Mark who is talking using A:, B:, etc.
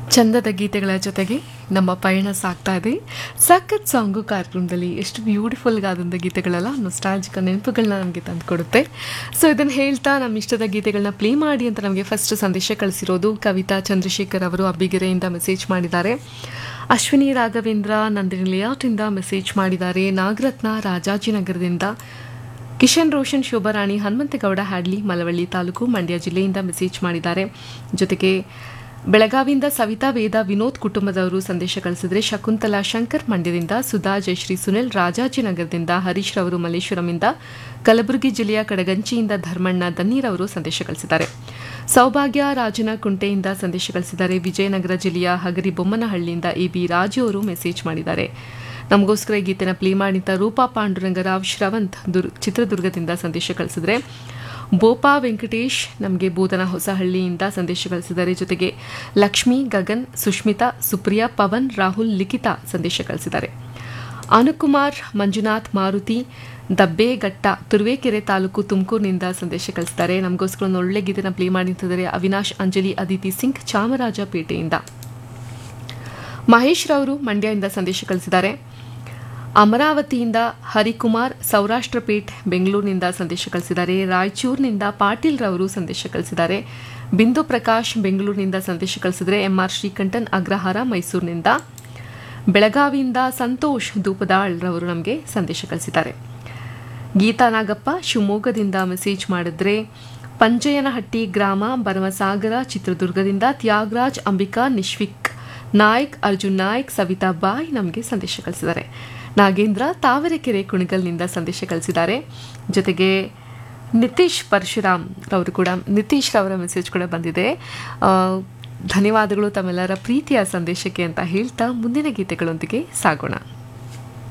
A: ಚಂದದ ಗೀತೆಗಳ ಜೊತೆಗೆ ನಮ್ಮ ಪಯಣ ಸಾಗ್ತಾ ಇದೆ ಸಖತ್ ಸಾಂಗು ಕಾರ್ಯಕ್ರಮದಲ್ಲಿ ಎಷ್ಟು ಬ್ಯೂಟಿಫುಲ್ಗಾದಂಥ ಗೀತೆಗಳೆಲ್ಲ ನೊಸ್ಟಾಲಜಿಕ ನೆನಪುಗಳನ್ನ ನಮಗೆ ತಂದುಕೊಡುತ್ತೆ ಸೊ ಇದನ್ನು ಹೇಳ್ತಾ ನಮ್ಮ ಇಷ್ಟದ ಗೀತೆಗಳನ್ನ ಪ್ಲೇ ಮಾಡಿ ಅಂತ ನಮಗೆ ಫಸ್ಟ್ ಸಂದೇಶ ಕಳಿಸಿರೋದು ಕವಿತಾ ಚಂದ್ರಶೇಖರ್ ಅವರು ಅಬ್ಬಿಗೆರೆಯಿಂದ ಮೆಸೇಜ್ ಮಾಡಿದ್ದಾರೆ ಅಶ್ವಿನಿ ರಾಘವೇಂದ್ರ ನಂದಿನಿ ಲೇಔಟಿಂದ ಮೆಸೇಜ್ ಮಾಡಿದ್ದಾರೆ ನಾಗರತ್ನ ರಾಜಾಜಿನಗರದಿಂದ ಕಿಶನ್ ರೋಷನ್ ಶೋಭಾರಾಣಿ ಹನುಮಂತಗೌಡ ಹ್ಯಾಡ್ಲಿ ಮಲವಳ್ಳಿ ತಾಲೂಕು ಮಂಡ್ಯ ಜಿಲ್ಲೆಯಿಂದ ಮೆಸೇಜ್ ಮಾಡಿದ್ದಾರೆ ಜೊತೆಗೆ ಬೆಳಗಾವಿಯಿಂದ ಸವಿತಾ ವೇದ ವಿನೋದ್ ಕುಟುಂಬದವರು ಸಂದೇಶ ಕಳಿಸಿದ್ರೆ ಶಕುಂತಲಾ ಶಂಕರ್ ಮಂಡ್ಯದಿಂದ ಸುಧಾ ಜಯಶ್ರೀ ಸುನಿಲ್ ರಾಜಾಜಿನಗರದಿಂದ ಹರೀಶ್ ರವರು ಮಲ್ಲೇಶ್ವರಂಯಿಂದ ಕಲಬುರಗಿ ಜಿಲ್ಲೆಯ ಕಡಗಂಚಿಯಿಂದ ಧರ್ಮಣ್ಣ ದನ್ನೀರ್ ಅವರು ಸಂದೇಶ ಕಳಿಸಿದ್ದಾರೆ ಸೌಭಾಗ್ಯ ರಾಜನ ಕುಂಟೆಯಿಂದ ಸಂದೇಶ ಕಳಿಸಿದ್ದಾರೆ ವಿಜಯನಗರ ಜಿಲ್ಲೆಯ ಹಗರಿ ಬೊಮ್ಮನಹಳ್ಳಿಯಿಂದ ಎ ಬಿ ರಾಜು ಅವರು ಮೆಸೇಜ್ ಮಾಡಿದ್ದಾರೆ ನಮಗೋಸ್ಕರ ಈ ಗೀತೆನ ಪ್ಲೇ ಮಾಡಿದ ರೂಪಾ ಪಾಂಡುರಂಗರಾವ್ ಶ್ರವಂತ್ ದುರ್ ಚಿತ್ರದುರ್ಗದಿಂದ ಸಂದೇಶ ಕಳಿಸಿದ್ರೆ ಬೋಪಾ ವೆಂಕಟೇಶ್ ನಮಗೆ ಬೋಧನ ಹೊಸಹಳ್ಳಿಯಿಂದ ಸಂದೇಶ ಕಳಿಸಿದ್ದಾರೆ ಜೊತೆಗೆ ಲಕ್ಷ್ಮಿ ಗಗನ್ ಸುಷ್ಮಿತಾ ಸುಪ್ರಿಯಾ ಪವನ್ ರಾಹುಲ್ ಲಿಖಿತಾ ಸಂದೇಶ ಕಳಿಸಿದ್ದಾರೆ ಅನುಕುಮಾರ್ ಮಂಜುನಾಥ್ ಮಾರುತಿ ದಬ್ಬೆಘಟ್ಟ ತುರುವೇಕೆರೆ ತಾಲೂಕು ತುಮಕೂರಿನಿಂದ ಸಂದೇಶ ಕಳಿಸಿದ್ದಾರೆ ನಮಗೋಸ್ಕರ ಒಂದು ಒಳ್ಳೆ ಗೀತೆನ ಪ್ಲೇ ಮಾಡಿದ್ದಾರೆ ಅವಿನಾಶ್ ಅಂಜಲಿ ಅದಿತಿ ಸಿಂಗ್ ಚಾಮರಾಜಪೇಟೆಯಿಂದ ಮಹೇಶ್ ರವರು ಮಂಡ್ಯದಿಂದ ಸಂದೇಶ ಕಳಿಸಿದ್ದಾರೆ ಅಮರಾವತಿಯಿಂದ ಹರಿಕುಮಾರ್ ಸೌರಾಷ್ಟ್ರ ಪೇಟ್ ಬೆಂಗಳೂರಿನಿಂದ ಸಂದೇಶ ಕಳಿಸಿದ್ದಾರೆ ರಾಯಚೂರಿನಿಂದ ಪಾಟೀಲ್ ರವರು ಸಂದೇಶ ಕಳಿಸಿದ್ದಾರೆ ಬಿಂದು ಪ್ರಕಾಶ್ ಬೆಂಗಳೂರಿನಿಂದ ಸಂದೇಶ ಕಳಿಸಿದರೆ ಎಂಆರ್ ಶ್ರೀಕಂಠನ್ ಅಗ್ರಹಾರ ಮೈಸೂರಿನಿಂದ ಬೆಳಗಾವಿಯಿಂದ ಸಂತೋಷ್ ದೂಪದಾಳ್ ರವರು ನಮಗೆ ಸಂದೇಶ ಕಳಿಸಿದ್ದಾರೆ ಗೀತಾ ನಾಗಪ್ಪ ಶಿವಮೊಗ್ಗದಿಂದ ಮೆಸೇಜ್ ಮಾಡಿದ್ರೆ ಪಂಜಯನಹಟ್ಟಿ ಗ್ರಾಮ ಭರಮಸಾಗರ ಚಿತ್ರದುರ್ಗದಿಂದ ತ್ಯಾಗರಾಜ್ ಅಂಬಿಕಾ ನಿಶ್ವಿಕ್ ನಾಯ್ಕ್ ಅರ್ಜುನ್ ನಾಯ್ಕ್ ಸವಿತಾ ಬಾಯ್ ನಮಗೆ ಸಂದೇಶ ಕಳಿಸಿದ್ದಾರೆ ನಾಗೇಂದ್ರ ತಾವರೆಕೆರೆ ಕುಣಿಗಲ್ನಿಂದ ಸಂದೇಶ ಕಳಿಸಿದ್ದಾರೆ ಜೊತೆಗೆ ನಿತೀಶ್ ಪರಶುರಾಮ್ ರವರು ಕೂಡ ನಿತೀಶ್ ರವರ ಮೆಸೇಜ್ ಕೂಡ ಬಂದಿದೆ ಆ, ಧನ್ಯವಾದಗಳು ತಮ್ಮೆಲ್ಲರ ಪ್ರೀತಿಯ ಸಂದೇಶಕ್ಕೆ ಅಂತ ಹೇಳ್ತಾ ಮುಂದಿನ ಗೀತೆಗಳೊಂದಿಗೆ ಸಾಗೋಣ